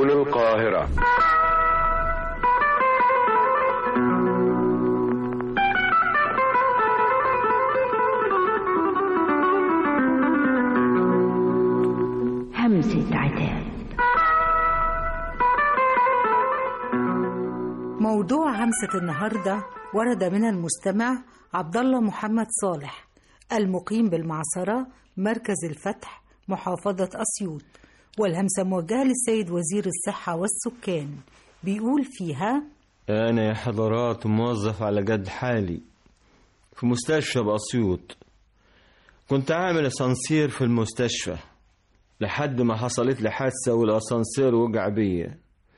تلفزيون القاهرة همسة عتاب موضوع همسة النهاردة ورد من المستمع عبد الله محمد صالح المقيم بالمعصرة مركز الفتح محافظة أسيوط والهمسة موجهة للسيد وزير الصحة والسكان بيقول فيها أنا يا حضرات موظف على قد حالي في مستشفى بأسيوط كنت عامل أسانسير في المستشفى لحد ما حصلت لي حادثة والأسانسير وقع بيا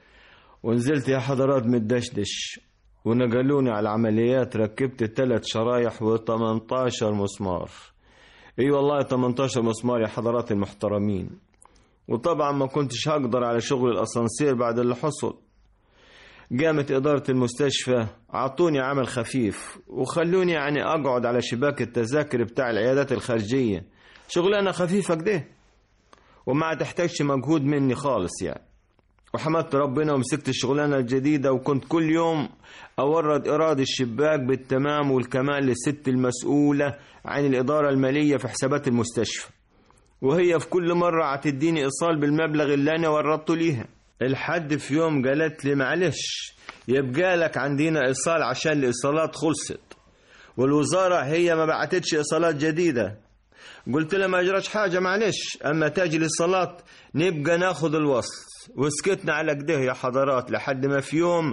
ونزلت يا حضرات متدشدش ونقلوني على العمليات ركبت تلات شرايح و18 مسمار اي والله 18 مسمار يا حضرات المحترمين وطبعا ما كنتش هقدر على شغل الاسانسير بعد اللي حصل قامت إدارة المستشفى عطوني عمل خفيف وخلوني يعني أقعد على شباك التذاكر بتاع العيادات الخارجية شغلانة خفيفة كده وما تحتاجش مجهود مني خالص يعني وحمدت ربنا ومسكت الشغلانة الجديدة وكنت كل يوم أورد إيراد الشباك بالتمام والكمال للست المسؤولة عن الإدارة المالية في حسابات المستشفى وهي في كل مرة هتديني إيصال بالمبلغ اللي أنا وردته ليها الحد في يوم قالت لي معلش يبقى لك عندنا إيصال عشان الإيصالات خلصت والوزارة هي ما بعتتش إيصالات جديدة قلت لها ما أجراش حاجة معلش أما تاجي للصلاة نبقى ناخد الوصل وسكتنا على كده يا حضرات لحد ما في يوم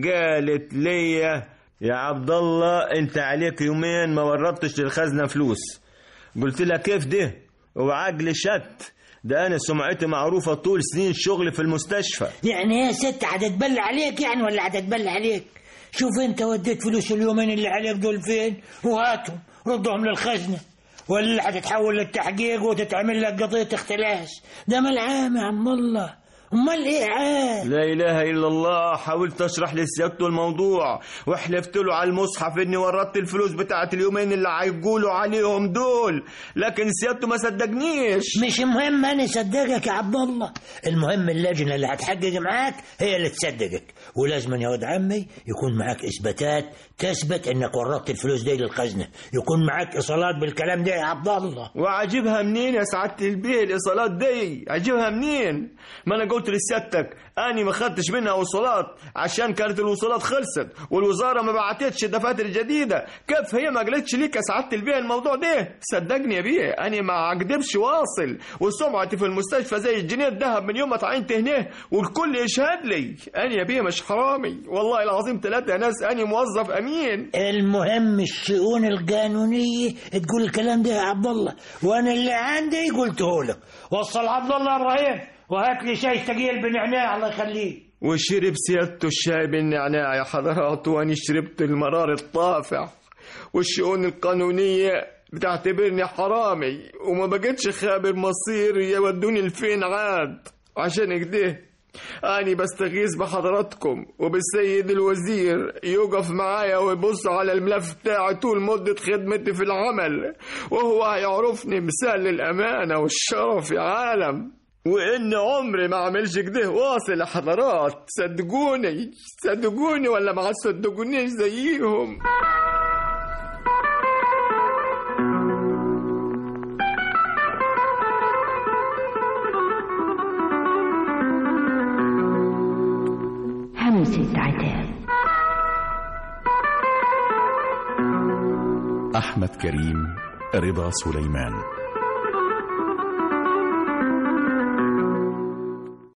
قالت لي يا عبد الله انت عليك يومين ما وردتش للخزنة فلوس قلت لها كيف ده وعقلي شت ده انا سمعتي معروفة طول سنين شغلي في المستشفى يعني يا ست هتتبل عليك يعني ولا هتتبل عليك شوف انت وديت فلوس اليومين اللي عليك دول فين وهاتهم ردهم للخزنة ولا هتتحول للتحقيق وتتعمل لك قضية اختلاس ده ملعام يا عم الله امال ايه عاد لا اله الا الله حاولت اشرح لسيادته الموضوع وحلفت له على المصحف اني وردت الفلوس بتاعت اليومين اللي هيقولوا عليهم دول لكن سيادته ما صدقنيش مش مهم انا اصدقك يا عبد الله المهم اللجنه اللي هتحقق معاك هي اللي تصدقك ولازم يا ولد عمي يكون معاك اثباتات تثبت انك وردت الفلوس دي للخزنه يكون معاك ايصالات بالكلام ده يا عبد الله وعجبها منين يا سعاده البيه الايصالات دي عجبها منين ما انا قلت لسيادتك اني ما خدتش منها وصولات عشان كانت الوصولات خلصت والوزاره ما بعتتش الدفاتر الجديده كيف هي ما قالتش ليك يا سعاده البيه الموضوع ده صدقني يا بيه اني ما اكدبش واصل وسمعتي في المستشفى زي الجنيه الذهب من يوم ما تعينت هنا والكل يشهد لي اني يا بيه مش حرامي والله العظيم ثلاثه يا ناس اني موظف امين المهم الشؤون القانونيه تقول الكلام ده يا عبد الله وانا اللي عندي قلته لك وصل عبد الله ابراهيم وهات لي شاي ثقيل بنعناع الله يخليه وشرب سيادته الشاي بالنعناع يا حضرات واني شربت المرار الطافع والشؤون القانونية بتعتبرني حرامي وما بقتش خابر مصير يودوني لفين عاد عشان كده أنا بستغيث بحضراتكم وبالسيد الوزير يقف معايا ويبص على الملف بتاعي طول مدة خدمتي في العمل وهو هيعرفني مثال للأمانة والشرف يا عالم وإن عمري ما عملش كده واصل يا حضرات صدقوني صدقوني ولا ما تصدقونيش زيهم همسة عتاب أحمد كريم رضا سليمان